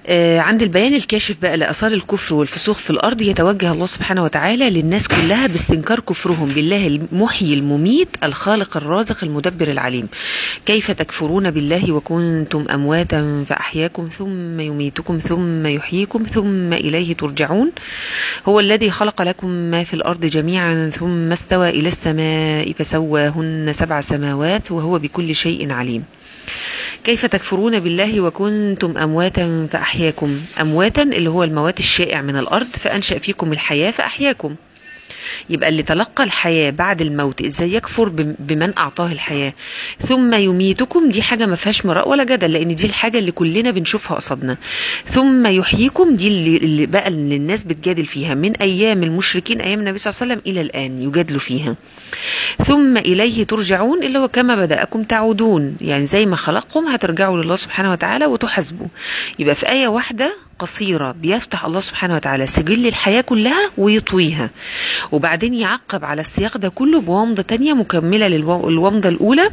آه، عند البيان الكاشف بقى لآثار الكفر والفسوق في الأرض يتوجه الله سبحانه وتعالى للناس كلها باستنكار كفرهم بالله المحيي المميت الخالق الرازق المدبر العليم كيف تكفرون بالله وكنتم أمواتا فأحياكم ثم يميتكم ثم يحييكم ثم إليه ترجعون هو الذي خلق لكم ما في الأرض جميعا ثم استوى إلى السماء فسواهن سبع سماوات وهو بكل شيء عليم كيف تكفرون بالله وكنتم أمواتا فأحياكم أمواتا اللي هو الموات الشائع من الأرض فأنشأ فيكم الحياة فأحياكم يبقى اللي تلقى الحياة بعد الموت ازاي يكفر بم- بمن اعطاه الحياة ثم يميتكم دي حاجة ما فيهاش مراء ولا جدل لان دي الحاجة اللي كلنا بنشوفها قصادنا ثم يحييكم دي اللي, اللي بقى اللي الناس بتجادل فيها من ايام المشركين ايام النبي صلى الله عليه وسلم الى الان يجادلوا فيها ثم اليه ترجعون اللي هو كما بدأكم تعودون يعني زي ما خلقكم هترجعوا لله سبحانه وتعالى وتحاسبوا يبقى في آية واحدة قصيرة بيفتح الله سبحانه وتعالى سجل الحياة كلها ويطويها وبعدين يعقب على السياق ده كله بومضة تانية مكملة للومضة الأولى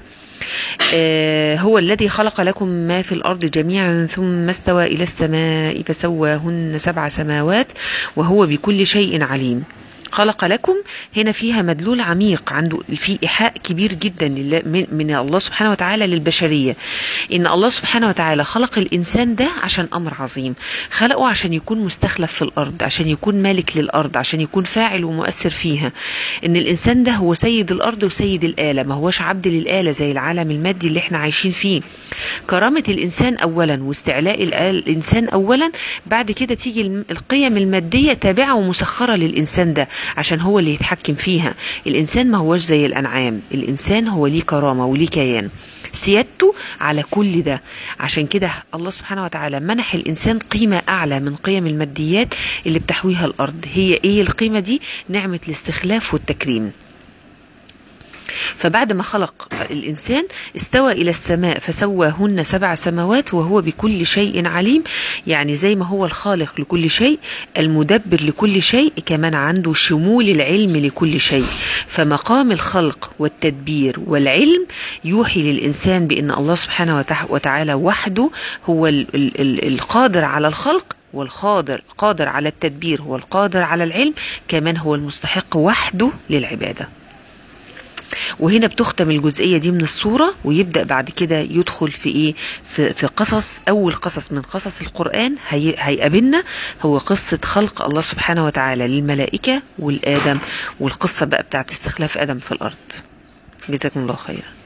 آه، هو الذي خلق لكم ما في الأرض جميعا ثم استوى إلى السماء فسواهن سبع سماوات وهو بكل شيء عليم خلق لكم هنا فيها مدلول عميق عنده في إيحاء كبير جدا لله- من من الله سبحانه وتعالى للبشرية إن الله سبحانه وتعالى خلق الإنسان ده عشان أمر عظيم خلقه عشان يكون مستخلف في الأرض عشان يكون مالك للأرض عشان يكون فاعل ومؤثر فيها إن الإنسان ده هو سيد الأرض وسيد الآلة ما هوش عبد للآلة زي العالم المادي اللي احنا عايشين فيه كرامة الإنسان أولا واستعلاء الآل- الإنسان أولا بعد كده تيجي الم- القيم المادية تابعة ومسخرة للإنسان ده عشان هو اللي يتحكم فيها الإنسان ما هوش زي الأنعام الإنسان هو ليه كرامة وليه كيان سيادته على كل ده عشان كده الله سبحانه وتعالى منح الإنسان قيمة أعلى من قيم الماديات اللي بتحويها الأرض هي إيه القيمة دي نعمة الاستخلاف والتكريم فبعد ما خلق الإنسان استوى إلى السماء فسواهن سبع سماوات وهو بكل شيء عليم يعني زي ما هو الخالق لكل شيء المدبر لكل شيء كمان عنده شمول العلم لكل شيء فمقام الخلق والتدبير والعلم يوحي للإنسان بأن الله سبحانه وتع- وتعالى وحده هو ال- ال- ال- القادر على الخلق والقادر قادر على التدبير هو القادر على العلم كمان هو المستحق وحده للعباده وهنا بتختم الجزئيه دي من الصوره ويبدا بعد كده يدخل في ايه في, في قصص اول قصص من قصص القران هي هيقابلنا هو قصه خلق الله سبحانه وتعالى للملائكه والادم والقصه بقى بتاعت استخلاف ادم في الارض جزاكم الله خيرا